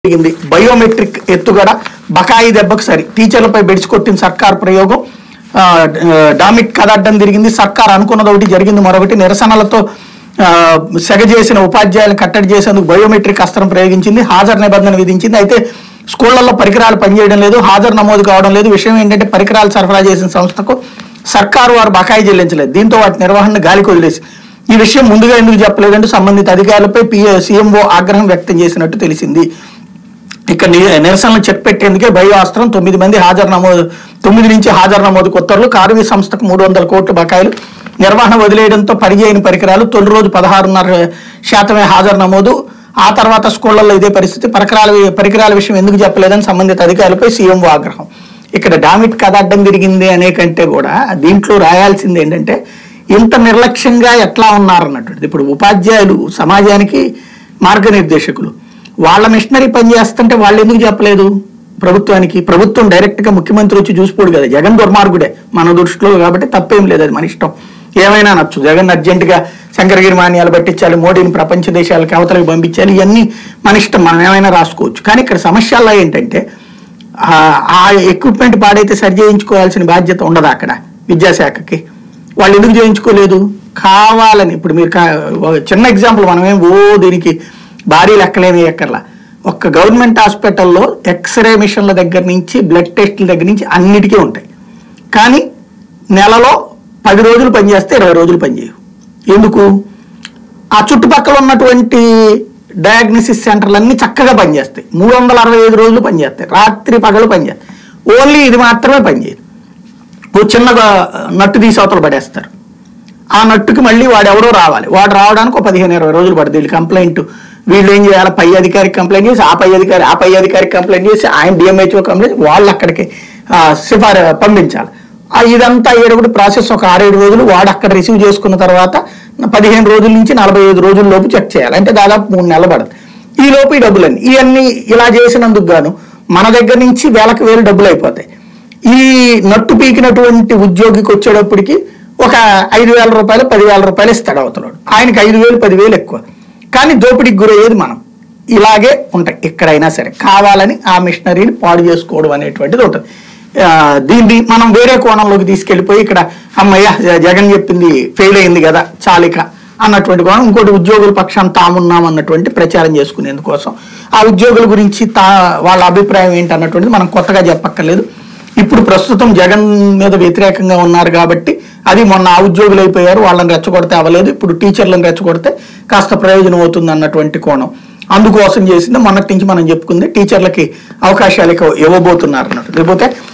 జరిగింది బయోమెట్రిక్ ఎత్తుగడ బకాయి దెబ్బకు సరి టీచర్లపై బెడిచి కొట్టిన సర్కార్ ప్రయోగం ఆ, డామిట్ కదడ్డం తిరిగింది సర్కార్ అనుకున్నది ఒకటి జరిగింది మరొకటి నిరసనలతో ఆ, సెగ చేసిన ఉపాధ్యాయులను కట్టడి చేసేందుకు బయోమెట్రిక్ అస్త్రం ప్రయోగించింది హాజరు నిబంధన విధించింది అయితే స్కూళ్లలో పరికరాలు పనిచేయడం లేదు హాజరు నమోదు కావడం లేదు విషయం ఏంటంటే పరికరాలు సరఫరా చేసిన సంస్థకు సర్కారు వారు బకాయి చెల్లించలేదు దీంతో వాటి నిర్వహణ గాలికి వదిలేసి ఈ విషయం ముందుగా ఎందుకు చెప్పలేదంటూ సంబంధిత అధికారులపై పిఏ సీఎంఓ ఆగ్రహం వ్యక్తం చేసినట్టు తెలిసింది ఇక్కడ ని- నిరసనలు చెక్ పెట్టేందుకే బయో అస్త్రం తొమ్మిది మంది హాజరు నమోదు తొమ్మిది నుంచి హాజరు నమోదుకు ఉత్తర్వులు కార్వీ సంస్థకు మూడు వందల కోట్ల బకాయిలు నిర్వహణ వదిలేయడంతో పనిచేయని పరికరాలు తొలి రోజు పదహారున్నర శాతమే హాజరు నమోదు ఆ తర్వాత స్కూళ్లలో ఇదే పరిస్థితి పరికరాల పరికరాల విషయం ఎందుకు చెప్పలేదని సంబంధిత అధికారులపై సీఎంఓ ఆగ్రహం ఇక్కడ డామిట్ కథ అడ్డం తిరిగింది అనే కంటే కూడా దీంట్లో రాయాల్సింది ఏంటంటే ఇంత నిర్లక్ష్యంగా ఎట్లా ఉన్నారన్నటువంటిది ఇప్పుడు ఉపాధ్యాయులు సమాజానికి మార్గనిర్దేశకులు వాళ్ళ మిషనరీ పని చేస్తుంటే వాళ్ళు ఎందుకు చెప్పలేదు ప్రభుత్వానికి ప్రభుత్వం డైరెక్ట్ గా ముఖ్యమంత్రి వచ్చి చూసిపోడు కదా జగన్ దుర్మార్గుడే మన దృష్టిలో కాబట్టి తప్పేం లేదు అది మన ఇష్టం ఏమైనా నచ్చు జగన్ అర్జెంట్ గా శంకరగిరి మాన్యాలు పట్టించాలి మోడీని ప్రపంచ దేశాలకు అవతలకు పంపించాలి ఇవన్నీ మన ఇష్టం మనం ఏమైనా రాసుకోవచ్చు కానీ ఇక్కడ సమస్యల్లో ఏంటంటే ఆ- ఆ ఎక్విప్మెంట్ పాడైతే సరి చేయించుకోవాల్సిన బాధ్యత ఉండదు అక్కడ విద్యాశాఖకి వాళ్ళు ఎందుకు చేయించుకోలేదు కావాలని ఇప్పుడు మీరు కా- ఒక చిన్న ఎగ్జాంపుల్ మనమేం ఓ దీనికి భారీ లెక్కలేమి ఎక్కర్లా ఒక్క గవర్నమెంట్ హాస్పిటల్లో ఎక్స్రే మిషన్ల దగ్గర నుంచి బ్లడ్ టెస్ట్ల దగ్గర నుంచి అన్నిటికీ ఉంటాయి కానీ నెలలో పది రోజులు పనిచేస్తే ఇరవై రోజులు పనిచేయవు ఎందుకు ఆ చుట్టుపక్కల ఉన్నటువంటి డయాగ్నోసిస్ సెంటర్లు అన్ని చక్కగా పనిచేస్తాయి మూడు వందల అరవై ఐదు రోజులు పనిచేస్తాయి రాత్రి పగలు పనిచేస్తాయి ఓన్లీ ఇది మాత్రమే పనిచేయదు ఓ చిన్నగా నట్టు తీసి అవతల పడేస్తారు ఆ నట్టుకి మళ్ళీ వాడు ఎవరో రావాలి వాడు రావడానికి ఒక పదిహేను ఇరవై రోజులు పడుతుంది వీళ్ళు కంప్లైంట్ వీళ్ళు ఏం చేయాలి పై అధికారికి కంప్లైంట్ చేసి ఆ పై అధికారి ఆ పై అధికారికి కంప్లైంట్ చేసి ఆయన డిఎంహెచ్ఓ కంప్లైంట్ చేసి వాళ్ళు అక్కడికి ఆ, సిఫారు పంపించాలి ఆ ఇదంతా అయ్యేటప్పుడు ప్రాసెస్ ఒక ఆరేడు రోజులు వాడు అక్కడ రిసీవ్ చేసుకున్న తర్వాత పదిహేను రోజుల నుంచి నలభై ఐదు రోజుల లోపు చెక్ చేయాలి అంటే దాదాపు మూడు నెలలు పడుతుంది ఈ లోపు ఈ డబ్బులన్నీ ఇవన్నీ ఇలా చేసినందుకు గాను మన దగ్గర నుంచి వేలకు వేలు డబ్బులు అయిపోతాయి ఈ నట్టు పీకినటువంటి ఉద్యోగికి వచ్చేటప్పటికి ఒక ఐదు వేల రూపాయలు పదివేల రూపాయలు ఇస్తాడు అవతలాడు ఆయనకి ఐదు వేలు పదివేలు ఎక్కువ కానీ దోపిడీకి గురయ్యేది మనం ఇలాగే ఉంటాయి ఎక్కడైనా సరే కావాలని ఆ మిషనరీని పాడు చేసుకోవడం అనేటువంటిది ఉంటుంది ఆ, దీన్ని మనం వేరే కోణంలోకి తీసుకెళ్లిపోయి ఇక్కడ అమ్మయ్య జగన్ చెప్పింది ఫెయిల్ అయింది కదా చాలిక అన్నటువంటి కోణం ఇంకోటి ఉద్యోగుల పక్షాన తామున్నాం అన్నటువంటి ప్రచారం చేసుకునేందుకోసం ఆ ఉద్యోగుల గురించి తా వాళ్ళ అభిప్రాయం ఏంటి అన్నటువంటిది మనం కొత్తగా చెప్పక్కర్లేదు ఇప్పుడు ప్రస్తుతం జగన్ మీద వ్యతిరేకంగా ఉన్నారు కాబట్టి అది మొన్న ఆ ఉద్యోగులు అయిపోయారు వాళ్ళని రెచ్చగొడితే అవ్వలేదు ఇప్పుడు టీచర్లను రెచ్చగొడితే కాస్త ప్రయోజనం అవుతుంది అన్నటువంటి కోణం అందుకోసం చేసింది మొన్నటి నుంచి మనం చెప్పుకుంది టీచర్లకి అవకాశాలు ఇక ఇవ్వబోతున్నారు అన్నట్టు లేకపోతే